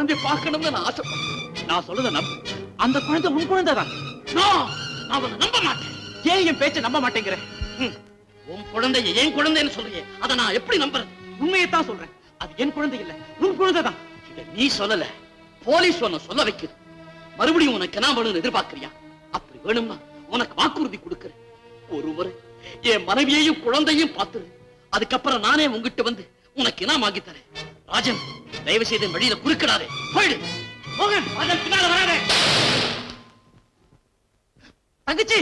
குழந்தைய பார்க்கணும்னு நான் ஆசைப்பட்டேன் நான் சொல்றத நம்ப அந்த குழந்தை உன் குழந்தை தான் நான் உன்னை நம்ப மாட்டேன் ஏன் என் பேச்ச நம்ப மாட்டேங்கிற ம், உன் குழந்தைய என் குழந்தைன்னு சொல்றியே அதை நான் எப்படி நம்புறது உண்மையைத்தான் சொல்றேன் அது என் குழந்தை இல்ல உன் குழந்தை தான் இத நீ சொல்லல போலீஸ் உன்னை சொல்ல வைக்குது மறுபடியும் உனக்கு என்ன வேணும்னு எதிர்பார்க்கறியா அப்படி வேணும்னா உனக்கு வாக்குறுதி கொடுக்கிறேன் ஒரு முறை என் மனைவியையும் குழந்தையும் பார்த்துரு அதுக்கப்புறம் நானே உங்ககிட்ட வந்து உனக்கு இனாம் வாங்கி தரேன் ராஜன் தயவு செய்து என் வழியில குறுக்கிடாதே போயிடு போங்க ராஜன் பின்னால வராதே தங்கச்சி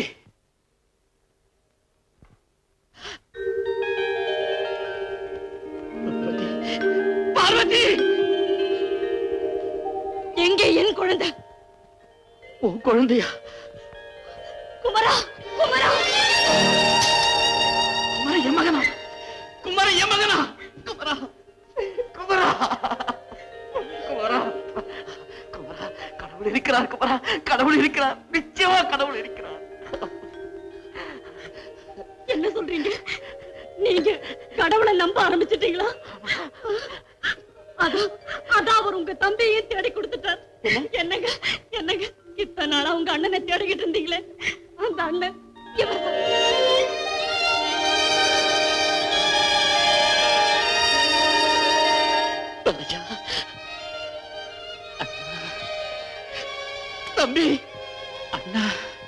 பார்வதி எங்கே என் குழந்தை உன் குழந்தையா குமரா குமரா குமர என் மகனா குமர என் மகனா குமரா குமரா குமரா குமரா கடவுள் இருக்கிறார் குமரா கடவுள் இருக்கிறார் நிச்சயமா கடவுள் இருக்கிறார் என்ன சொல்றீங்க நீங்க கடவுளை நம்ப ஆரம்பிச்சிட்டீங்களா அதான் அதான் அவர் உங்க தம்பியை தேடி கொடுத்துட்டார் என்னங்க என்னங்க இத்தனை நாளா உங்க அண்ணனை தேடிக்கிட்டு இருந்தீங்களே அந்த அண்ணன் இவர்தான். ஐயா. அண்ணா. தம்பி அண்ணா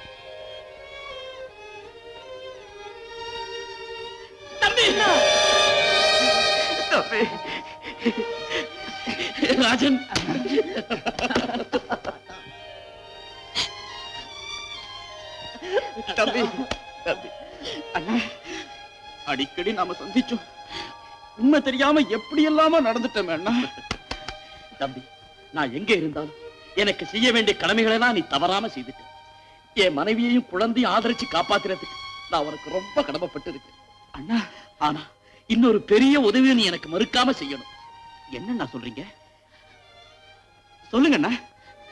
தம்பி தம்பி ராஜன் தம்பி தம்பி அண்ணா அடிக்கடி நாம சந்திச்சோம் உண்மை தெரியாம எப்படி எல்லாம நடந்துட்டோம் அண்ணா தம்பி நான் எங்க இருந்தாலும் எனக்கு செய்ய வேண்டிய கடமைகளை எல்லாம் நீ தவறாம செய்துட்ட என் மனைவியையும் குழந்தையும் ஆதரிச்சு காப்பாத்துறதுக்கு நான் உனக்கு ரொம்ப கடமைப்பட்டு இருக்கேன் அண்ணா ஆனா இன்னொரு பெரிய உதவியை நீ எனக்கு மறுக்காம செய்யணும் என்னண்ணா சொல்றீங்க சொல்லுங்க அண்ணா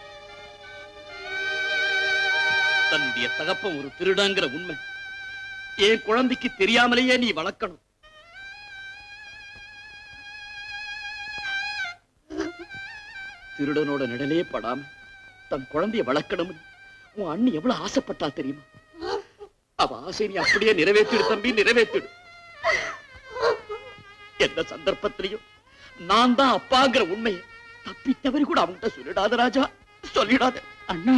தன்னுடைய தகப்பன் ஒரு திருடங்கிற உண்மை என் குழந்தைக்கு தெரியாமலேயே நீ வளர்க்கணும் திருடனோட நிழலே படாம தன் குழந்தைய வளர்க்கணும்னு உன் அண்ணி எவ்வளவு ஆசைப்பட்டா தெரியுமா அவ ஆசை நீ அப்படியே நிறைவேற்றிடு தம்பி நிறைவேற்றிடு எந்த சந்தர்ப்பத்திலையும் நான் தான் அப்பாங்கிற உண்மையை தப்பி தவறி கூட அவன்கிட்ட சொல்லிடாத ராஜா சொல்லிடாத அண்ணா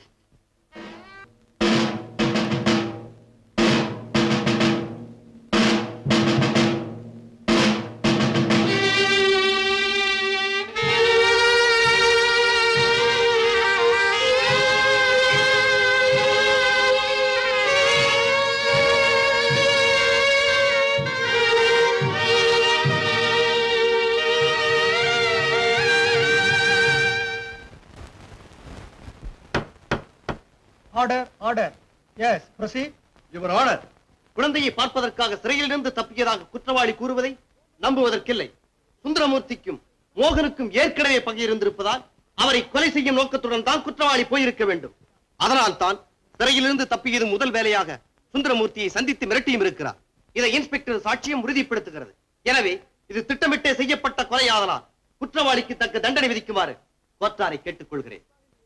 order order yes proceed your honour குழந்தையை பார்ப்பதற்காக சிறையிலிருந்து தப்பியதாக குற்றவாளி கூறுவதை நம்புவதற்கில்லை சுந்தரமூர்த்திக்கும் மோகனுக்கும் ஏற்கனவே பகை இருந்திருப்பதால் அவரை கொலை செய்யும் நோக்கத்துடன் தான் குற்றவாளி போயிருக்க வேண்டும் அதனால் தான் சிறையிலிருந்து தப்பியது முதல் வேலையாக சுந்தரமூர்த்தியை சந்தித்து மிரட்டியும் இருக்கிறார் இதை இன்ஸ்பெக்டர் சாட்சியம் உறுதிப்படுத்துகிறது எனவே இது திட்டமிட்டே செய்யப்பட்ட கொலையாதலால் குற்றவாளிக்கு தக்க தண்டனை விதிக்குமாறு கோத்தாரை கேட்டுக்கொள்கிறேன்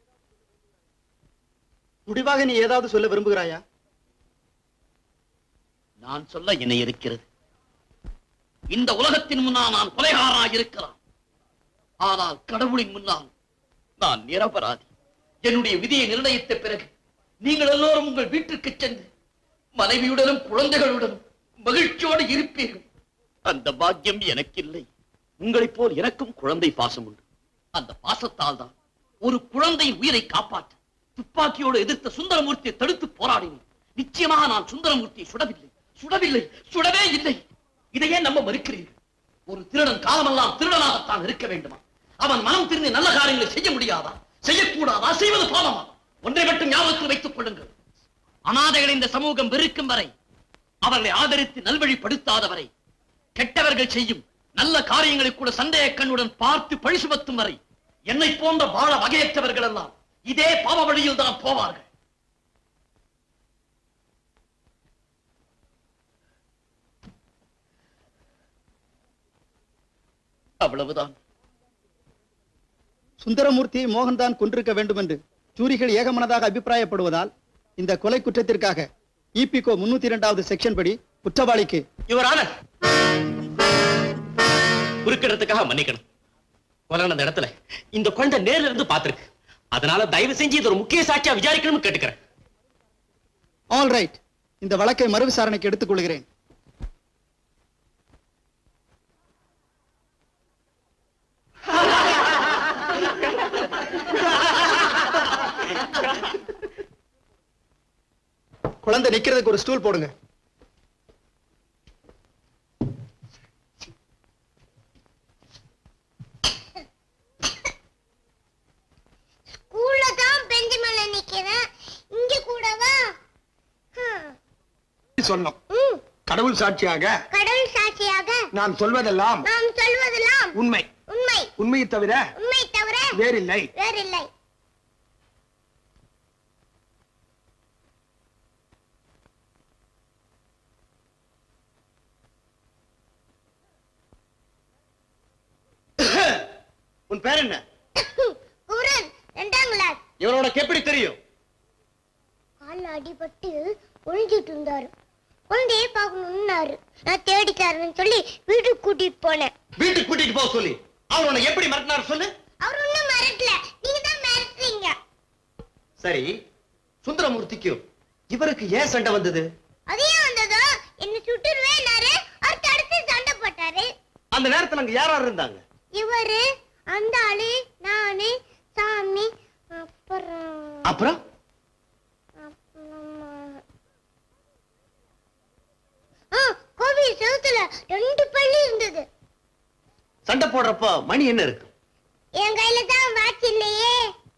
முடிவாக நீ ஏதாவது சொல்ல விரும்புகிறாயா நான் சொல்ல என்ன இருக்கிறது இந்த உலகத்தின் முன்னால் நான் கொலைகாரனாக இருக்கலாம் ஆனால் கடவுளின் முன்னால் நான் நிரபராதி என்னுடைய விதியை நிர்ணயித்த பிறகு நீங்கள் எல்லோரும் உங்கள் வீட்டிற்கு சென்று மனைவியுடனும் குழந்தைகளுடனும் மகிழ்ச்சியோடு இருப்பீர்கள் அந்த பாக்கியம் எனக்கு இல்லை உங்களைப் போல் எனக்கும் குழந்தை பாசம் உண்டு அந்த பாசத்தால் தான் ஒரு குழந்தை உயிரை காப்பாற்ற துப்பாக்கியோடு எதிர்த்த சுந்தரமூர்த்தியை தடுத்து போராடினேன் நிச்சயமாக நான் சுந்தரமூர்த்தியை சுடவில்லை சுடவில்லை சுடவே இல்லை இதையே நம்ப மறுக்கிறீர்கள் ஒரு திருடன் காலமெல்லாம் திருடனாகத்தான் இருக்க வேண்டுமா அவன் மனம் திருந்தி நல்ல காரியங்களை செய்ய முடியாதா செய்யக்கூடாதா செய்வது பாவமா ஒன்றை மட்டும் ஞாபகத்தில் வைத்துக் கொள்ளுங்கள் அனாதைகளை இந்த சமூகம் வெறுக்கும் வரை அவர்களை ஆதரித்து நல்வழிப்படுத்தாத வரை கெட்டவர்கள் செய்யும் நல்ல காரியங்களை கூட சந்தேக கண்ணுடன் பார்த்து பழி சுமத்தும் வரை என்னை போன்ற வாழ வகையற்றவர்கள் எல்லாம் இதே பாவ வழியில் தான் போவார்கள் அவ்வளவுதான் சுந்தரமூர்த்தியை மோகன்தான் கொன்றிருக்க வேண்டும் என்று ஜூரிகள் ஏகமனதாக அபிப்பிராயப்படுவதால் இந்த கொலை குற்றத்திற்காக இபிகோ முன்னூத்தி இரண்டாவது செக்ஷன் படி குற்றவாளிக்கு யுவர் ஆனர் குறுக்கிடத்துக்காக மன்னிக்கணும் கொலை நடந்த இடத்துல இந்த குழந்தை நேர்ல இருந்து பார்த்திருக்கு அதனால தயவு செஞ்சு இது ஒரு முக்கிய சாட்சியா விசாரிக்கணும்னு கேட்டுக்கிறேன் ஆல் ரைட் இந்த வழக்கை மறு விசாரணைக்கு எடுத்துக் கொள்கிறேன் குழந்தை நிக்கிறதுக்கு ஒரு ஸ்டூல் போடுங்க ஸ்கூல்ல தான் பெஞ்சு மேல நிக்கிறேன் இங்க கூடவா ஹம். சொன்னோம் ம். கடவுள் சாட்சியாக கடவுள் சாட்சியாக நான் சொல்வதெல்லாம் நாம் சொல்வதெல்லாம் உண்மை உண்மை உண்மையை தவிர உண்மை தவிர வேறில்லை வேறில்லை உன் பேர் என்ன குமரன் இரண்டாம் கிளாஸ் இவனோட எப்படி தெரியும் கால்ல அடிபட்டு ஒழிஞ்சிட்டு இருந்தாரு குழந்தைய பார்க்கணும்னாரு நான் தேடிக்காரன்னு சொல்லி வீட்டுக்கு கூட்டிட்டு போனேன் வீட்டுக்கு கூட்டிட்டு போக சொல்லி அவன் உன்னை எப்படி மிரட்டினார் சொல்லு அவர் ஒண்ணும் மிரட்டல நீங்க தான் மிரட்டுறீங்க சரி சுந்தரமூர்த்திக்கும் இவருக்கு ஏன் சண்டை வந்தது அதையும் வந்ததோ என்ன சுட்டுருவேன்னாரு அவர் தடுத்து சண்டை போட்டாரு அந்த நேரத்துல அங்க யார் யார் இருந்தாங்க இவரு அந்த ஆளு நானு சாமி அப்புறம் அப்புறம் அப்புறம் ஆ, கோவில் செவுத்துல ரெண்டு பள்ளி இருந்தது சண்டை போடுறப்ப மணி என்ன இருக்கு என் கையில தான் வாட்ச் இல்லையே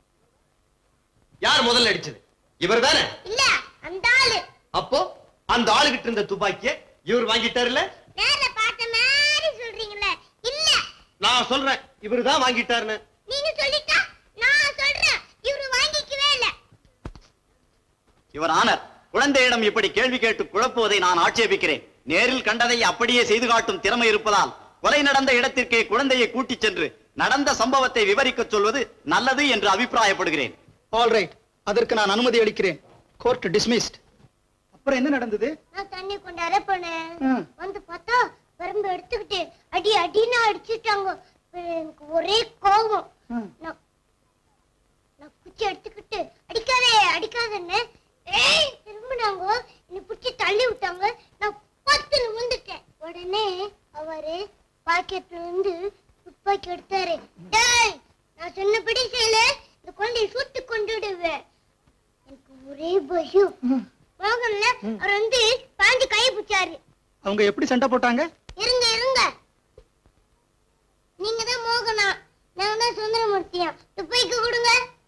யார் முதல்ல அடிச்சது இவர் தானே இல்ல அந்த ஆளு அப்போ அந்த ஆளுகிட்ட இருந்த துப்பாக்கிய இவர் வாங்கிட்டாருல நேர்ல பார்த்த மாதிரி சொல்றீங்களே இல்ல நான் சொல்றேன் இவரு தான் வாங்கிட்டாருன்னு நீங்க சொல்லிட்டா நான் சொல்றேன் இவரு வாங்கிக்கவே இல்ல யுவர் ஆனர் குழந்தையிடம் இப்படி கேள்வி கேட்டு குழப்புவதை நான் ஆட்சேபிக்கிறேன் நேரில் கண்டதை அப்படியே செய்து காட்டும் திறமை இருப்பதால் கொலை நடந்த இடத்திற்கே குழந்தையை கூட்டிச் சென்று நடந்த சம்பவத்தை விவரிக்கச் சொல்வது நல்லது என்று அபிப்பிராயப்படுகிறேன் ஆல் ரைட் அதற்கு நான் அனுமதி அளிக்கிறேன் கோர்ட் டிஸ்மிஸ்ட் அப்புறம் என்ன நடந்தது நான் தண்ணி கொண்டு அரை போனேன் ம். வந்து பார்த்தா பெரும்பு எடுத்துக்கிட்டு அடி அடின்னு அடிச்சுட்டாங்க அப்புறம் எனக்கு ஒரே கோபம் ம். நான் நான் குச்சி எடுத்துக்கிட்டு அடிக்காதே அடிக்காதன்னு ஏய் திரும்பினாங்க என்னை பிடிச்சி தள்ளி விட்டாங்க நான் பத்துல விழுந்துட்டேன் உடனே அவரு பாக்கெட்ல இருந்து துப்பாக்கி எடுத்தாரு டேய் நான் சொன்னபடி செய்யல இந்த குழந்தையை சுட்டு கொண்டுடுவேன் எனக்கு ஒரே பயம் மோகன்ல அவர் வந்து பாஞ்சு கை பிடிச்சாரு அவங்க எப்படி சண்டை போட்டாங்க இருங்க இருங்க நீங்க தான் மோகனா நான் தான் சுந்தரமூர்த்தியா துப்பாக்கி கொடுங்க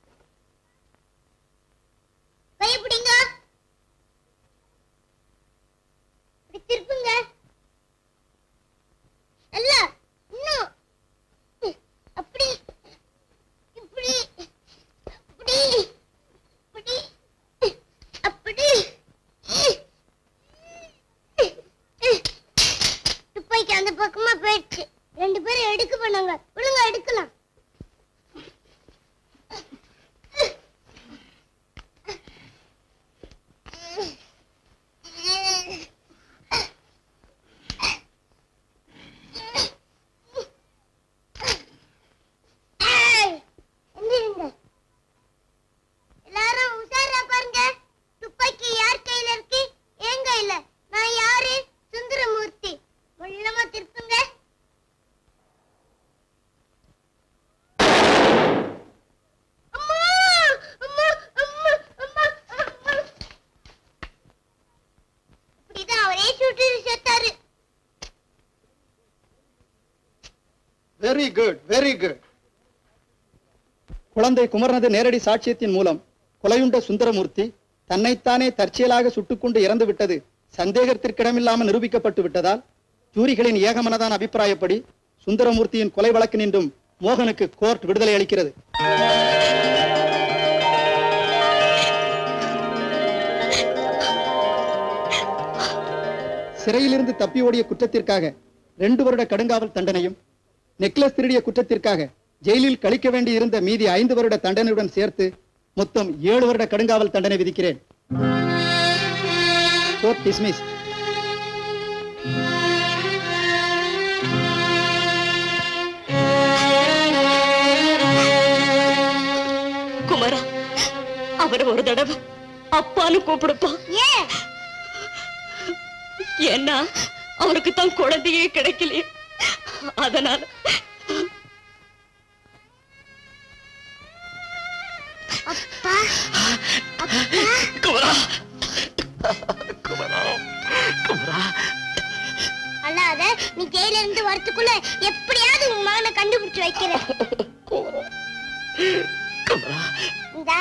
கையை பிடிங்க இப்படி திருப்புங்க அல்ல இன்னும் அப்படி இப்படி இப்படி இப்படி அப்படி துப்பாக்கி அந்த பக்கமா போயிடுச்சு ரெண்டு பேரும் எடுக்க பண்ணாங்க ஒழுங்கா எடுக்கலாம் ஏய், எந்திரிங்க. எல்லாரும் உஷாரா பாருங்க துப்பாக்கி யார் கையில இருக்கு என் கையில நான் யாரு சுந்தரமூர்த்தி முள்ளமா திருப்புங்க அம்மா அம்மா அம்மா அம்மா அம்மா இப்படிதான் அவரே சுட்டு செத்தாரு வெரி குட் வெரி குட் குழந்தை குமரனது நேரடி சாட்சியத்தின் மூலம் கொலையுண்ட சுந்தரமூர்த்தி தன்னைத்தானே தற்செயலாக சுட்டுக்கொண்டு இறந்து விட்டது சந்தேகத்திற்கிடமில்லாமல் நிரூபிக்கப்பட்டு விட்டதால் ஜூரிகளின் ஏகமனதான அபிப்பிராயப்படி சுந்தரமூர்த்தியின் கொலை வழக்கு நின்றும் மோகனுக்கு கோர்ட் விடுதலை அளிக்கிறது சிறையிலிருந்து தப்பி ஓடிய குற்றத்திற்காக ரெண்டு வருட கடுங்காவல் தண்டனையும் நெக்லஸ் திருடிய குற்றத்திற்காக ஜெயிலில் கழிக்க வேண்டி இருந்த மீதி ஐந்து வருட தண்டனையுடன் சேர்த்து மொத்தம் ஏழு வருட கடுங்காவல் தண்டனை விதிக்கிறேன் கோர்ட் டிஸ்மிஸ் குமரா அவரை ஒரு தடவை அப்பான்னு கூப்பிடுப்பா ஏன் ஏன்னா அவருக்கு தான் குழந்தையே கிடைக்கலையே அதனால அப்பா குமரா குமரா குமரா அல்லாத நீ ஜெயில இருந்து வரத்துக்குள்ள எப்படியாவது உன் மகனை கண்டுபிடிச்சு வைக்கிற குமரா இந்தா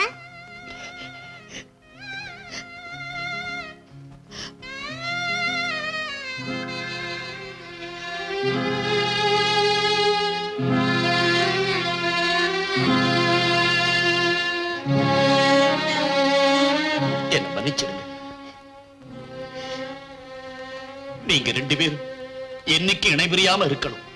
என்ன மன்னிச்சிடுங்க நீங்க ரெண்டு பேரும் என்னைக்கு இணைபிரியாம இருக்கணும்